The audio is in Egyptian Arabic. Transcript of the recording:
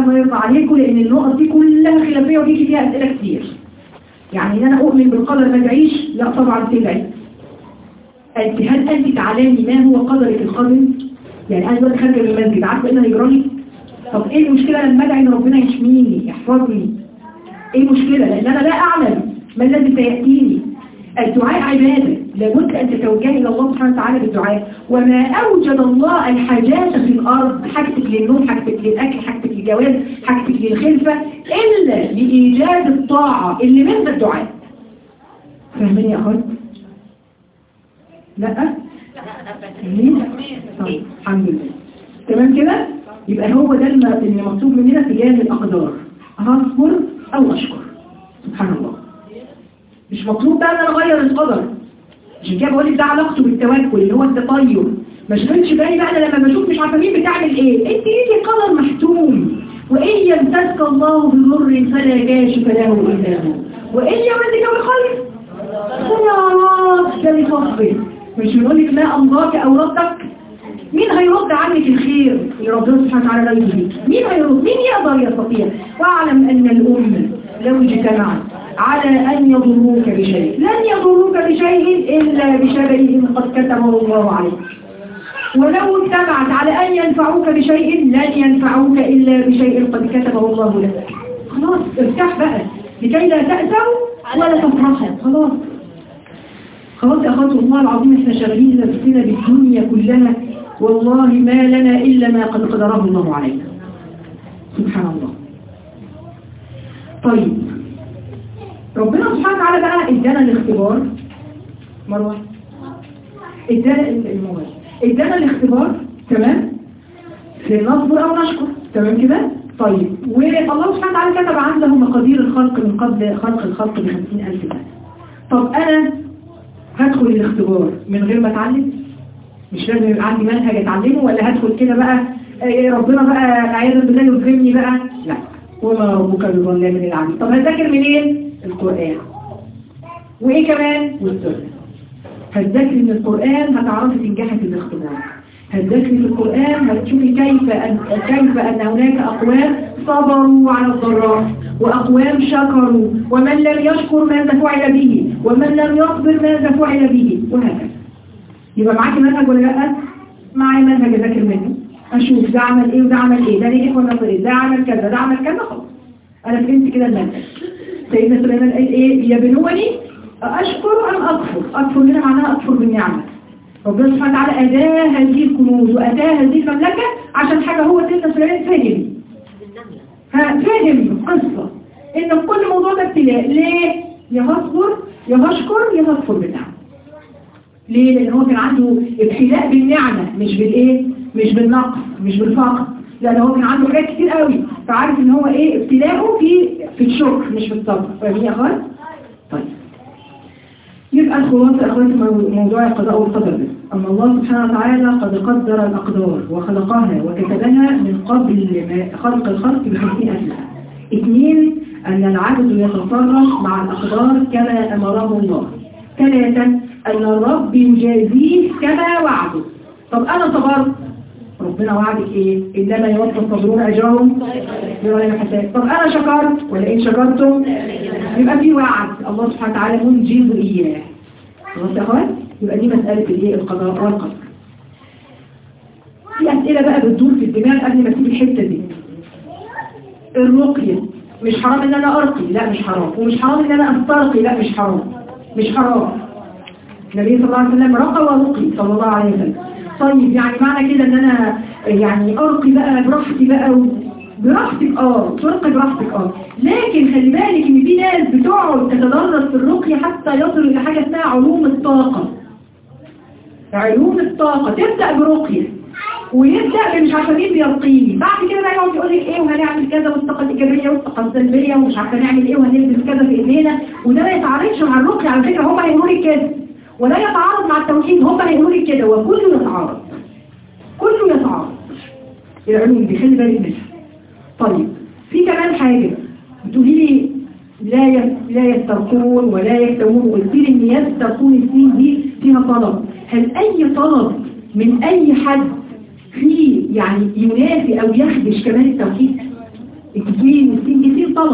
الله يرضى عليكم لان النقط دي كلها خلافيه وبيجي فيها اسئله كتير يعني ان انا اؤمن بالقدر ما ادعيش لا طبعا تدعي انت هل انت تعلمي ما هو قدرك القادم يعني انا دلوقتي خارجه من المسجد عارفه ايه اللي هيجرى لي طب ايه المشكله لما ادعي ان ربنا يحميني يحفظني ايه المشكله لان انا لا اعلم ما الذي سياتيني الدعاء عباده لابد ان تتوجهي الى الله سبحانه وتعالى بالدعاء وما اوجد الله الحاجات في الارض حاجتك للنوم حاجتك للاكل حاجتك للجواز حاجتك للخلفه الا لايجاد الطاعه اللي منها الدعاء فاهمين يا اخوات لا فاهمين طيب الحمد لله تمام كده يبقى هو ده الم- اللي مطلوب مننا تجاه الاقدار هصبر او اشكر سبحان الله مش مطلوب بقى ان انا اغير القدر عشان كده بقول لك ده علاقته بالتوكل اللي هو التطير ما شغلش بالي بقى انا لما بشوف مش عارفه مين بتعمل ايه انت ايدي قدر محتوم وان يمسسك الله بضر فلا كاشف له الا هو وان يمسك بخير فلا راد لفضله مش بيقول لك لا امضاك او ردك مين هيرد عنك الخير اللي ربنا سبحانه وتعالى لا يريد مين هيرد مين يقدر يستطيع واعلم ان الامه لو اجتمعت على ان يضروك بشيء لن يضروك بشيء الا بشيء قد كتبه الله عليك ولو اجتمعت على ان ينفعوك بشيء لن ينفعوك الا بشيء قد كتبه الله لك خلاص ارتاح بقى لكي لا تأسوا ولا تفرحوا خلاص خلاص يا أخوات والله العظيم احنا شغالين نفسنا بالدنيا كلها والله ما لنا إلا ما قد قدره الله علينا سبحان الله طيب ربنا سبحانه وتعالى بقى ادانا الاختبار مروه ادانا الموال ادانا الاختبار تمام في نصبر او نشكر تمام كده طيب والله سبحانه وتعالى كتب عنده مقادير الخلق من قبل خلق الخلق بخمسين ألف سنة طب أنا هدخل الاختبار من غير ما اتعلم مش لازم يبقى عندي منهج اتعلمه ولا هدخل كده بقى إيه ربنا بقى عياذا بالله يكرمني بقى لا وما ربك بظلام للعبيد طب هذاكر منين القرآن وايه كمان والسنة هتذاكري من القرآن هتعرفي تنجحي في الاختبار هتذاكري في القرآن هتشوفي كيف أن كيف أن هناك أقوام صبروا على الضراء وأقوام شكروا ومن لم يشكر ماذا فعل به ومن لم يصبر ماذا فعل به وهكذا يبقى معاكي منهج ولا لا؟ معايا منهج أذاكر منه أشوف ده عمل إيه وده عمل إيه ده نجح ولا نصر إيه ده عمل كذا ده عمل كذا خلاص أنا فهمت كده المنهج سيدنا سليمان قال إيه يبنوني أشكر أم أكفر أكفر هنا معناها أكفر بالنعمة ربنا سبحانه وتعالى أداه هذه الكنوز وأداه هذه المملكة عشان حاجة هو سيدنا سليمان فهم ها فهم القصة إن كل موضوع ده ابتلاء ليه؟ يا هصبر يا هشكر يا هكفر بالنعمة ليه؟ لأن هو كان عنده ابتلاء بالنعمة مش بالإيه؟ مش بالنقص مش بالفقر لأن هو كان عنده حاجات كتير قوي فعارف إن هو إيه ابتلاءه في في الشكر مش في الصبر فاهمين يا أخوان؟ طيب يبقى الخلاصة أخواتي موضوع القضاء والقدر ده أما الله سبحانه وتعالى قد قدر الأقدار وخلقها وكتبها من قبل ما خلق الخلق بخمسين ألف سنة. اثنين أن العبد يتصرف مع الأقدار كما أمره الله ثلاثا أن الرب يجازيه كما وعده طب أنا صبرت ربنا وعدك إيه إنما يوفى الصابرون أجرهم بغير حساب طب أنا شكرت ولئن شكرتم يبقى في وعد الله سبحانه وتعالى منجز إياه خلاص يا أخوان يبقى دي مسألة الإيه القضاء والقدر في أسئلة بقى بتدور في الدماغ قبل ما تيجي الحتة دي الرقية مش حرام ان انا ارقي لا مش حرام ومش حرام ان انا استرقي لا مش حرام مش حرام النبي صلى الله عليه وسلم رقى ورقي صلى الله عليه وسلم طيب يعني معنى كده ان انا يعني ارقي بقى براحتي بقى و... براحتك اه ترقي براحتك اه لكن خلي بالك ان في ناس بتقعد تتدرس في الرقية حتى يصل الى حاجة اسمها علوم الطاقة علوم الطاقة تبدأ برقية ويبدأ مش عارفه مين بيرقيني بعد كده بقى يقعد يقول لك ايه وهنعمل كذا والطاقه الايجابيه والطاقه السلبيه ومش عارفه نعمل ايه وهنلبس كذا في ايدينا وده ما يتعارضش مع الرقي على فكره هم هيقولوا لك كده ولا يتعارض مع التوحيد هم هيقولوا لك كده وكله يتعارض كله يتعارض العلوم دي خلي بالك منها طيب في كمان حاجه بتقولي لي لا ي... لا يسترقون ولا يكتوون قلت لي ان يسترقون السين دي فيها طلب هل اي طلب من اي حد في يعني ينافي او يخدش كمان التوحيد الجيم السين جيم طلب